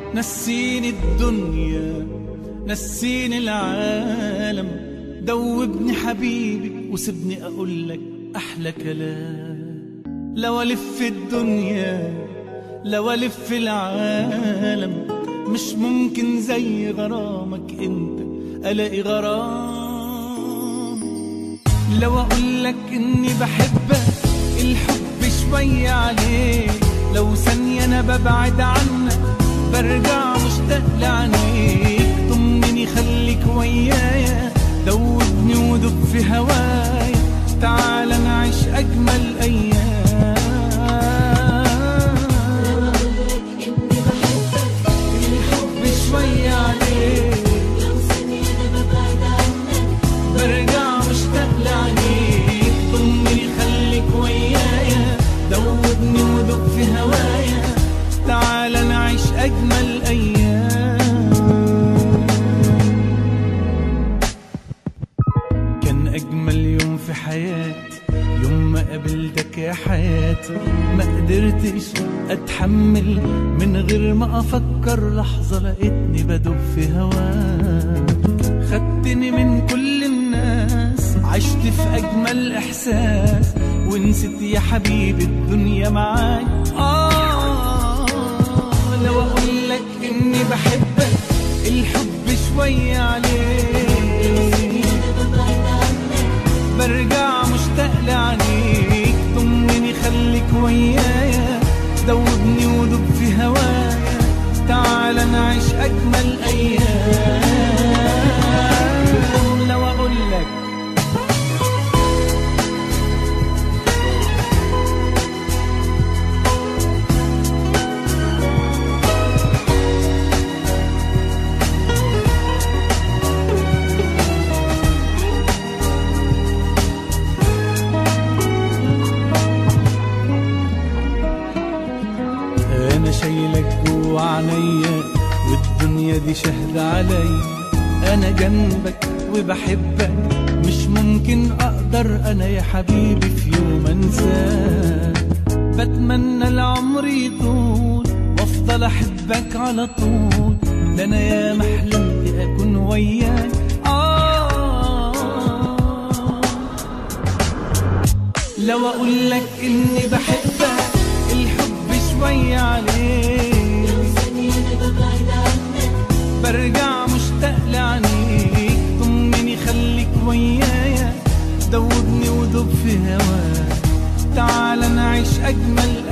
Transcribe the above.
نسيني الدنيا نسيني العالم دوبني حبيبي وسيبني اقول لك احلى كلام لو الف الدنيا لو الف العالم مش ممكن زي غرامك انت الاقي غرام لو اقول لك اني بحبك الحب شوية عليك لو ثانية انا ببعد عنك برجع مشتاق لعينيك طمني خليك ويايا دوبني ودب في هوايا تعال نعيش اجمل ايام إني بحبك الحب شوية عليك لو ثانية أنا ببعد عنك برجع مشتاق لعينيك طمني خليك ويايا دوبني ودق في هوايا تعال نعيش اجمل ايام كان اجمل يوم في حياتي يوم ما قابلتك يا حياتي ما قدرتش اتحمل من غير ما افكر لحظه لقيتني بدب في هواك خدتني من كل الناس عشت في اجمل احساس ونسيت يا حبيبي الدنيا معاك آه لو اقول لك اني بحبك الحب شويه عليك أنا ببعد عنك برجع مشتاق لعينيك طمني خليك ويايا دوبني ودب في هوايا تعال نعيش اجمل ايام لو اقول لك انا شايلك جوا عينيا والدنيا دي شهدة عليا انا جنبك وبحبك مش ممكن اقدر انا يا حبيبي في يوم انساك بتمنى العمر يطول وافضل احبك على طول ده انا يا محلمت اكون وياك آه لو اقول لك اني بحبك الحب شوية عليك ثانية أنا ببعد عنك برجع مشتاق لعينيك طمني خليك ويايا دوبني ودوب في هواك تعال نعيش اجمل